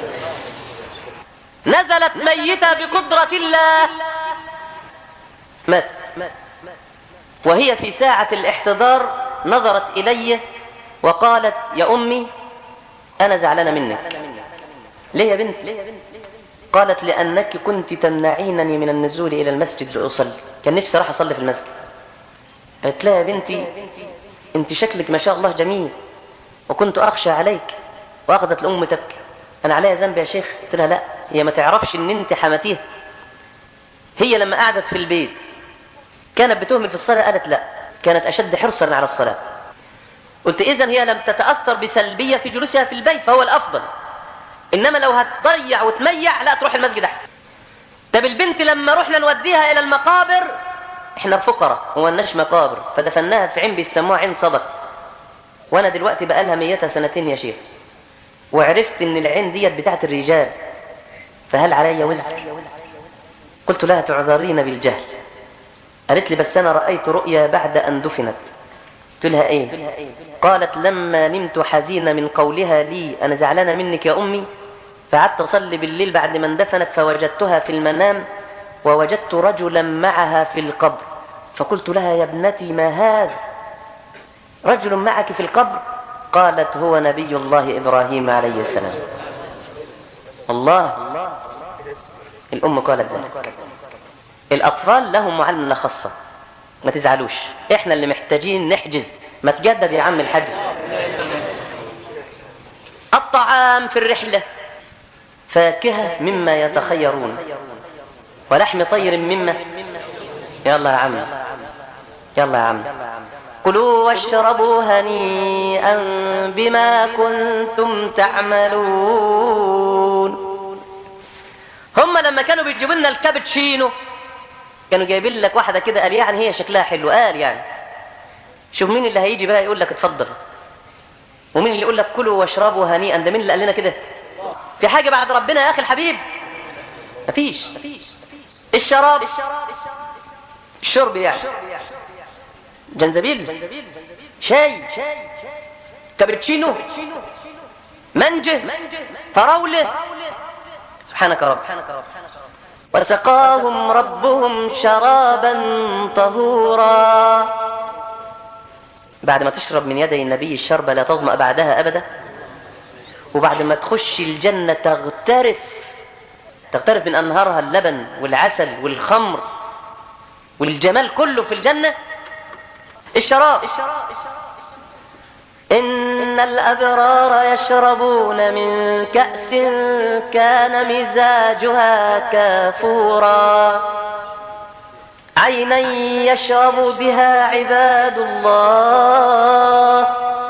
نزلت ميتة بقدرة الله ماتت وهي في ساعة الاحتضار نظرت إلي وقالت يا أمي أنا زعلانة منك ليه يا بنتي قالت لأنك كنت تمنعينني من النزول إلى المسجد لأصلي كان نفسي راح أصلي في المسجد قالت لها يا بنتي أنت شكلك ما شاء الله جميل وكنت أخشى عليك وأخذت الأم تبكي أنا عليها ذنب يا شيخ قلت لها لا هي ما تعرفش إن أنت حماتيها هي لما قعدت في البيت كانت بتهمل في الصلاة قالت لا كانت أشد حرصا على الصلاة قلت إذا هي لم تتأثر بسلبية في جلوسها في البيت فهو الأفضل إنما لو هتضيع وتميع لا تروح المسجد أحسن طب البنت لما رحنا نوديها إلى المقابر إحنا فقراء ومالناش مقابر فدفناها في عين بيسموها عين صدقة وأنا دلوقتي بقالها ميتها سنتين يا شيخ وعرفت إن العين ديت بتاعت الرجال فهل علي وزر قلت لها تعذرين بالجهل قالت لي بس أنا رأيت رؤيا بعد أن دفنت قلت لها إيه قالت لما نمت حزينة من قولها لي أنا زعلانة منك يا أمي فقعدت أصلي بالليل بعد ما اندفنت فوجدتها في المنام ووجدت رجلا معها في القبر فقلت لها يا ابنتي ما هذا رجل معك في القبر قالت هو نبي الله إبراهيم عليه السلام الله الأم قالت ذلك الأطفال لهم معلمة خاصة ما تزعلوش احنا اللي محتاجين نحجز ما تجدد يا عم الحجز الطعام في الرحلة فاكهة مما يتخيرون ولحم طير مما يلا يا عم يلا يا عم كلوا واشربوا هنيئا بما كنتم تعملون هم لما كانوا بيجيبوا لنا الكابتشينو كانوا جايبين لك واحده كده قال يعني هي شكلها حلو قال يعني شوف مين اللي هيجي بقى يقول لك اتفضل ومين اللي يقول لك كلوا واشربوا هنيئا ده مين اللي قال لنا كده في حاجه بعد ربنا يا اخي الحبيب مفيش الشراب الشرب يعني جنزبيل شاي كابتشينو منجه فراوله سبحانك يا رب وسقاهم ربهم شرابا طهورا بعد ما تشرب من يدي النبي الشربة لا تظمأ بعدها أبدا وبعد ما تخش الجنة تغترف تغترف من أنهارها اللبن والعسل والخمر والجمال كله في الجنة الشراب إن الأبرار يشربون من كأس كان مزاجها كافورا عينا يشرب بها عباد الله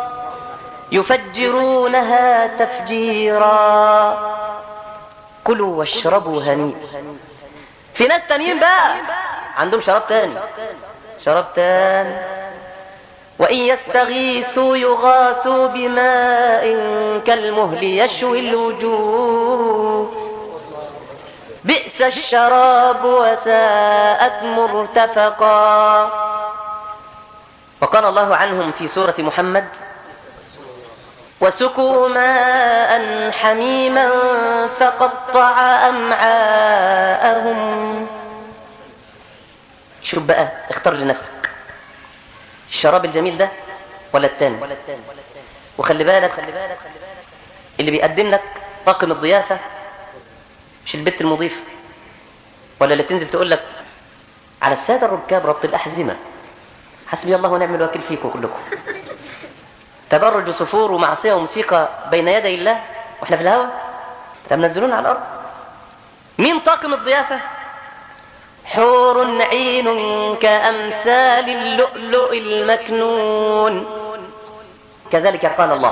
يفجرونها تفجيرا كلوا واشربوا هنيئا في ناس تانيين بقى عندهم شراب تاني شراب تاني وإن يستغيثوا يغاثوا بماء كالمهل يشوي الوجوه بئس الشراب وساءت مرتفقا وقال الله عنهم في سورة محمد وسقوا ماء حميما فقطع أمعاءهم شوف بقى اختار لنفسك الشراب الجميل ده ولا التاني وخلي بالك اللي بيقدم لك طاقم الضيافة مش البت المضيفة ولا اللي تنزل تقول لك على السادة الركاب ربط الأحزمة حسبي الله ونعم الوكيل فيكم كلكم تبرج وسفور ومعصية وموسيقى بين يدي الله واحنا في الهوا طب نزلونا على الأرض مين طاقم الضيافة حور عين كأمثال اللؤلؤ المكنون كذلك قال الله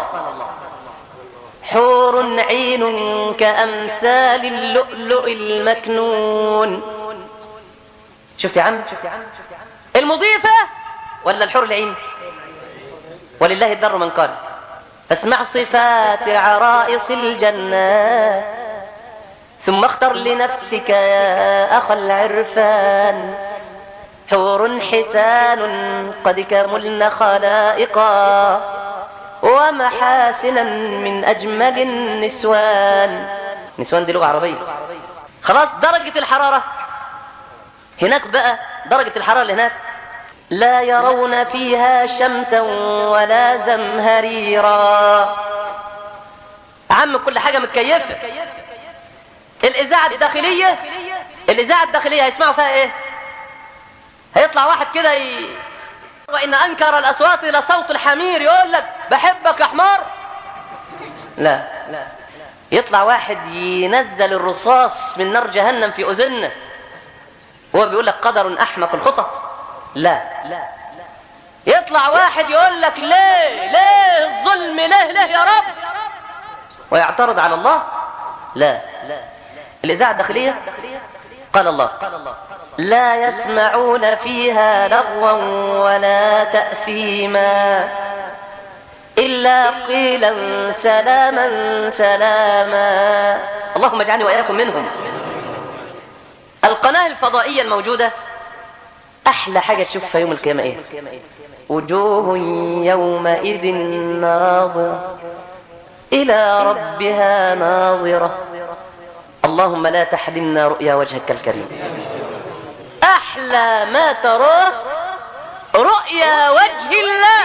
حور عين كأمثال اللؤلؤ المكنون شفت يا عم المضيفة ولا الحور العين ولله الدر من قال فاسمع صفات عرائص الجنة ثم اختر لنفسك يا أخ العرفان حور حسان قد كملن خلائقا ومحاسنا من أجمل النسوان نسوان دي لغة عربية خلاص درجة الحرارة هناك بقى درجة الحرارة اللي هناك لا يرون فيها شمسا ولا زمهريرا عم كل حاجة متكيفة الإذاعة الداخلية الإذاعة الداخلية هيسمعوا فيها إيه هيطلع واحد كده ي... وإن أنكر الأصوات لصوت الحمير يقول لك بحبك يا حمار لا لا يطلع واحد ينزل الرصاص من نار جهنم في أذنه هو بيقول لك قدر أحمق الخطى لا لا يطلع واحد يقول لك ليه ليه الظلم ليه ليه يا رب ويعترض على الله لا الإذاعة الداخلية قال الله لا يسمعون فيها لغوا ولا تأثيما إلا قيلا سلاما سلاما اللهم اجعلني وإياكم منهم القناة الفضائية الموجودة أحلى حاجة تشوفها يوم القيامة إيه وجوه يومئذ ناظرة إلى ربها ناظرة اللهم لا تحرمنا رؤيا وجهك الكريم أحلى ما تراه رؤيا وجه الله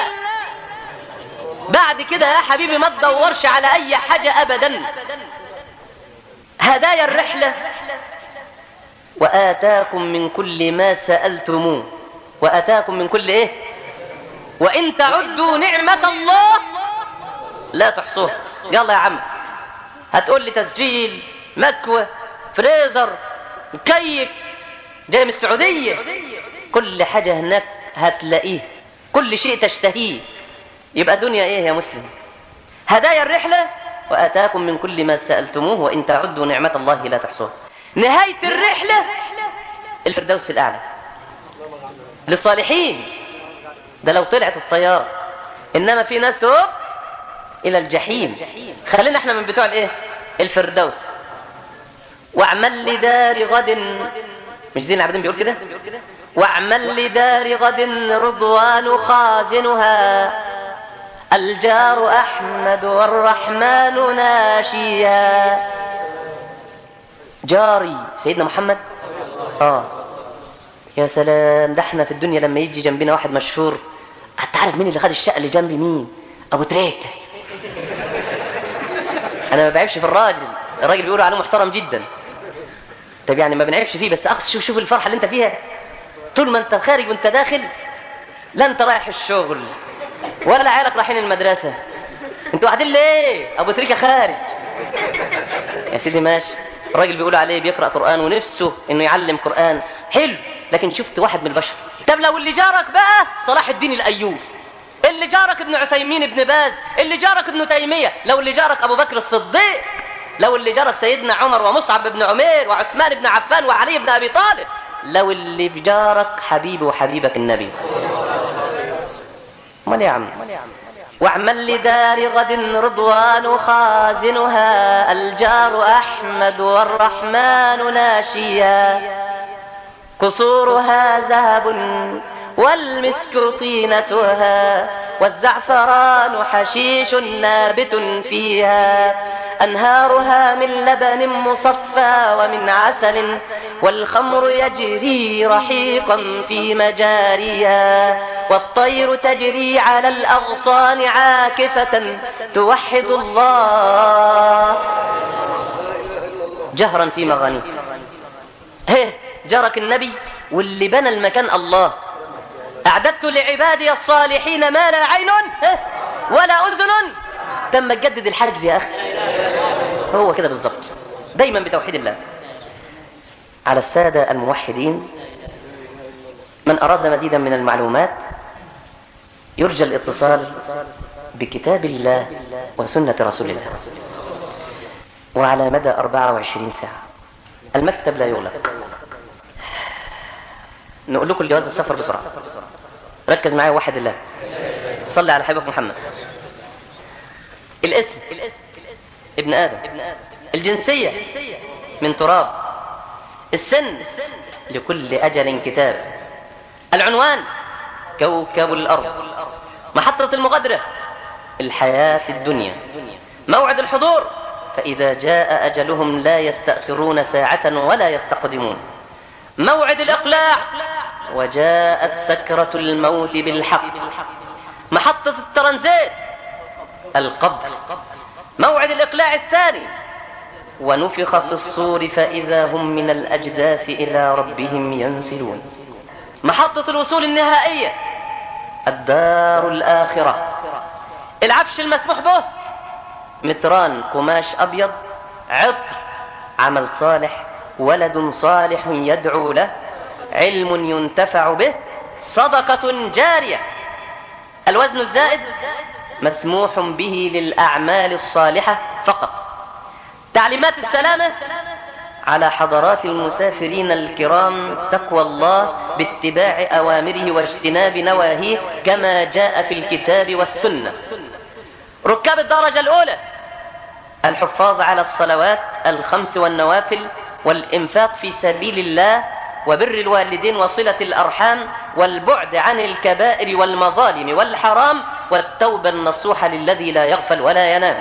بعد كده يا حبيبي ما تدورش على أي حاجة أبدا هدايا الرحلة وآتاكم من كل ما سألتموه وآتاكم من كل إيه وإن تعدوا نعمة الله لا تحصوها يلا يا عم هتقول لي تسجيل مكوى فريزر مكيف جاي من السعودية كل حاجة هناك هتلاقيه كل شيء تشتهيه يبقى دنيا ايه يا مسلم هدايا الرحلة وآتاكم من كل ما سألتموه وإن تعدوا نعمة الله لا تحصوها نهاية الرحلة الفردوس الأعلى للصالحين ده لو طلعت الطيارة إنما في ناس هوب إلى الجحيم خلينا احنا من بتوع الايه الفردوس واعمل لدار غد مش زين العابدين بيقول كده واعمل لدار غد رضوان خازنها الجار أحمد والرحمن ناشيها جاري سيدنا محمد اه يا سلام ده احنا في الدنيا لما يجي جنبنا واحد مشهور هتعرف مين اللي خد الشقه اللي جنبي مين ابو تريكه انا ما بعيبش في الراجل الراجل بيقولوا عليه محترم جدا طب يعني ما بنعيبش فيه بس اقصد شوف شوف الفرحه اللي انت فيها طول ما انت خارج وانت داخل لا انت رايح الشغل ولا عيالك رايحين المدرسه انتوا قاعدين ليه ابو تريكه خارج يا سيدي ماشي الراجل بيقول عليه بيقرا قران ونفسه انه يعلم قران حلو لكن شفت واحد من البشر طب لو اللي جارك بقى صلاح الدين الايوبي اللي جارك ابن عثيمين ابن باز اللي جارك ابن تيميه لو اللي جارك ابو بكر الصديق لو اللي جارك سيدنا عمر ومصعب بن عمير وعثمان بن عفان وعلي بن ابي طالب لو اللي في جارك حبيبي وحبيبك النبي امال يا عم واعمل لدار غد رضوان خازنها الجار احمد والرحمن ناشيا قصورها ذهب والمسك طينتها والزعفران حشيش نابت فيها أنهارها من لبن مصفى ومن عسل والخمر يجري رحيقا في مجاريها والطير تجري على الأغصان عاكفة توحد الله جهرا في مغانيه هيه جارك النبي واللي بنى المكان الله أعددت لعبادي الصالحين ما لا عين ولا أذن تم تجدد الحرج يا أخي هو كده بالظبط دايما بتوحيد الله على السادة الموحدين من أراد مزيدا من المعلومات يرجى الاتصال بكتاب الله وسنة رسول الله وعلى مدى 24 ساعة المكتب لا يغلق نقول لكم جواز السفر بسرعة ركز معايا واحد الله صلي على حبيبك محمد الاسم ابن آدم الجنسية من تراب السن لكل أجل كتاب العنوان كوكب الأرض محطة المغادرة الحياة الدنيا موعد الحضور فإذا جاء أجلهم لا يستأخرون ساعة ولا يستقدمون موعد الإقلاع وجاءت سكرة الموت بالحق محطة الترانزيت القبر موعد الإقلاع الثاني ونفخ في الصور فإذا هم من الأجداث إلى ربهم ينسلون محطة الوصول النهائية الدار الآخرة العفش المسموح به متران قماش أبيض عطر عمل صالح ولد صالح يدعو له علم ينتفع به صدقة جارية الوزن الزائد مسموح به للأعمال الصالحة فقط تعليمات السلامة على حضرات المسافرين الكرام تقوى الله باتباع أوامره واجتناب نواهيه كما جاء في الكتاب والسنة ركاب الدرجة الأولى الحفاظ على الصلوات الخمس والنوافل والإنفاق في سبيل الله وبر الوالدين وصلة الأرحام والبعد عن الكبائر والمظالم والحرام والتوبة النصوحة للذي لا يغفل ولا ينام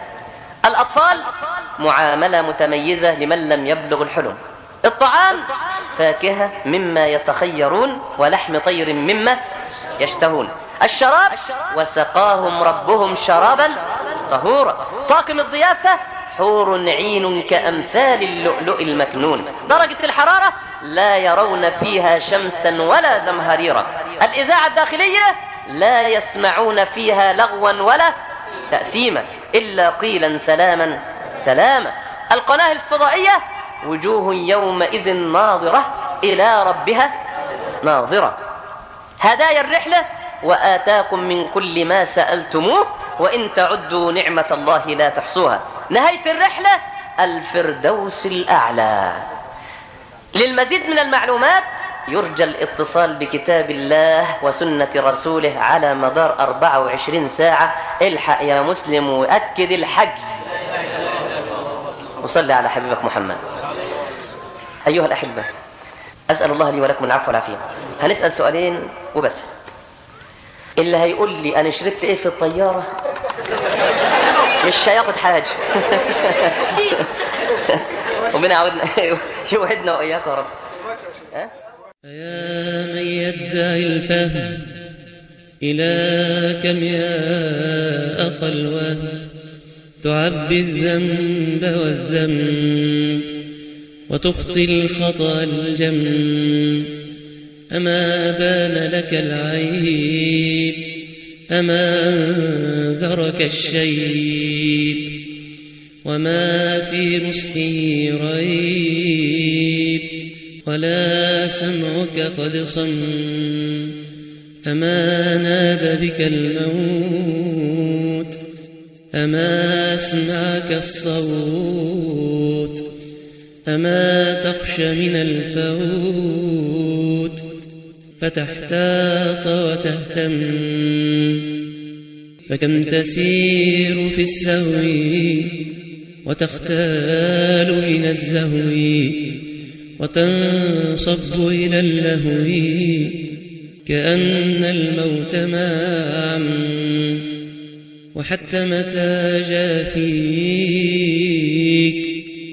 الأطفال معاملة متميزة لمن لم يبلغ الحلم الطعام فاكهة مما يتخيرون ولحم طير مما يشتهون الشراب وسقاهم ربهم شرابا طهورا طاقم الضيافة حور عين كأمثال اللؤلؤ المكنون درجة الحرارة لا يرون فيها شمسا ولا زمهريرا الإذاعة الداخلية لا يسمعون فيها لغوا ولا تأثيما إلا قيلا سلاما سلاما القناة الفضائية وجوه يومئذ ناظرة إلى ربها ناظرة هدايا الرحلة وآتاكم من كل ما سألتموه وإن تعدوا نعمة الله لا تحصوها نهاية الرحلة الفردوس الأعلى للمزيد من المعلومات يرجى الاتصال بكتاب الله وسنة رسوله على مدار 24 ساعة الحق يا مسلم وأكد الحجز وصلي على حبيبك محمد أيها الأحبة أسأل الله لي ولكم العفو والعافية هنسأل سؤالين وبس اللي هيقول لي أنا شربت إيه في الطيارة مش هياخد حاجة ربنا يعودنا يوعدنا وإياك يا رب ها؟ يا من يدعي الفهم إلى كم يا أخ الوهم تعبي الذنب والذنب وتخطي الخطأ الجم أما بان لك العيب أما أنذرك الشيب وما في نصحه ريب ولا سمعك قد صم أما نادى بك الموت أما أسمعك الصوت أما تخشى من الفوت فتحتاط وتهتم فكم تسير في السهو وتختال من الزهو وتنصب إلى اللهو كأن الموت معا وحتى متى جاء فيك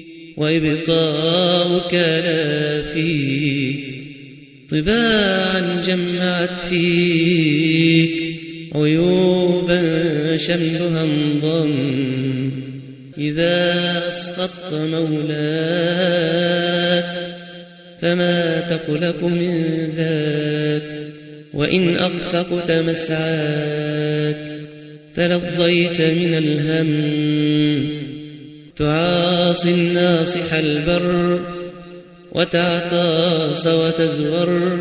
وإبطاؤك لا فيك طباعا جمعت فيك عيوبا شملها انضم إذا أسقطت مولاك فما تقلق من ذاك وإن أخفقت مسعاك تلظيت من الهم تعاصي الناصح البر وتعطاس وتزور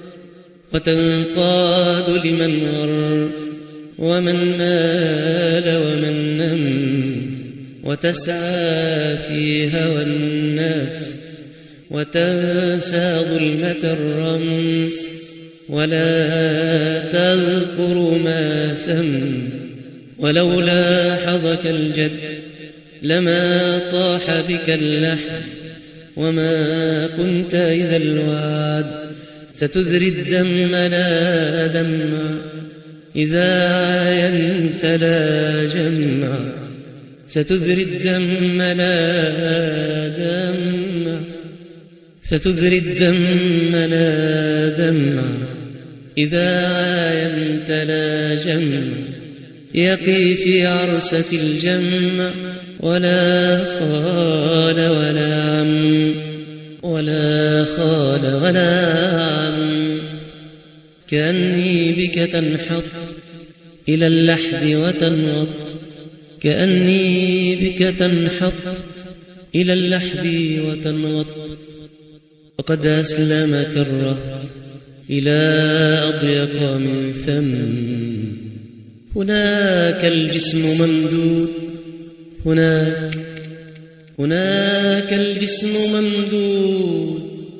وتنقاد لمن ور ومن مال ومن نم وتسعى في هوى النفس وتنسى ظلمة الرمس ولا تذكر ما ثم ولولا حظك الجد لما طاح بك اللحم وما كنت إذا الوعد ستذري الدم لا دمع إذا عاينت لا جمع ستذري الدم لا دمع ستذري الدم لا دمع إذا عاينت لا جمع يقي في عرسة الجمع ولا خال ولا عم ولا خال ولا عم كأني بك تنحط إلى اللحد وتنغط كأني بك تنحط إلى اللحد وتنغط وقد أسلمت الرهط إلى أضيق من ثم هناك الجسم ممدود هناك هناك الجسم ممدود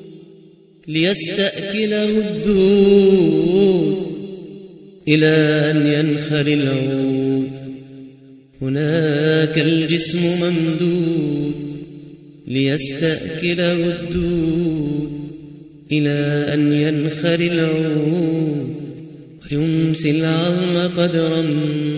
ليستأكله الدود إلى أن ينخر العود هناك الجسم ممدود ليستأكله الدود إلى أن ينخر العود ويمسي العظم قدرا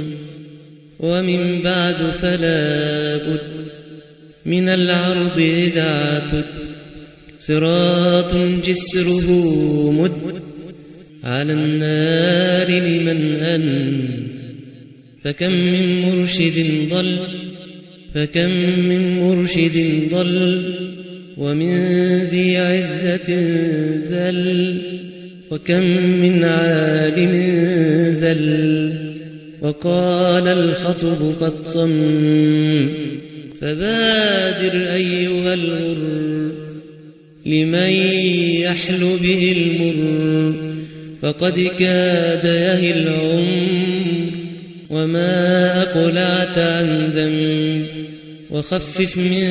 ومن بعد فلا بد من العرض إذا عتد صراط جسره مد على النار لمن أن فكم من مرشد ضل فكم من مرشد ضل ومن ذي عزة ذل وكم من عالم ذل وقال الخطب قد صم فبادر أيها الغر لمن يحل به المر فقد كاد يهي العمر وما أقلعت عن ذنب وخفف من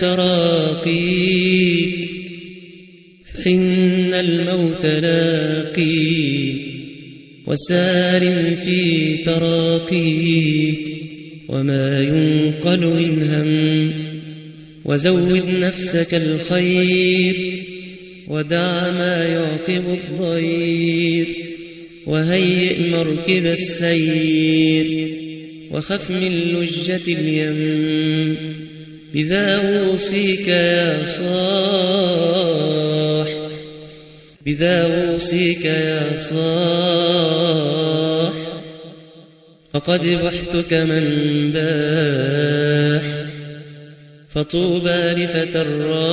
تراقيك فإن الموت لاقيك وسار في تراقيك وما ينقل إن هم وزود نفسك الخير ودع ما يعقب الضير وهيئ مركب السير وخف من لجة اليم بذا أوصيك يا صاح بذا أوصيك يا صاح فقد بحتك من باح فطوبى لفتى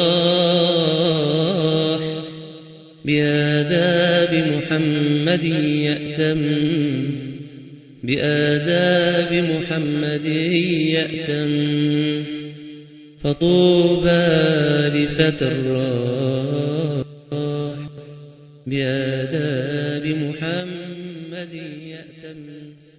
الراح بآداب محمد يأتم بآداب محمد يأتم فطوبى لفتى الراح بآداب محمد يأتم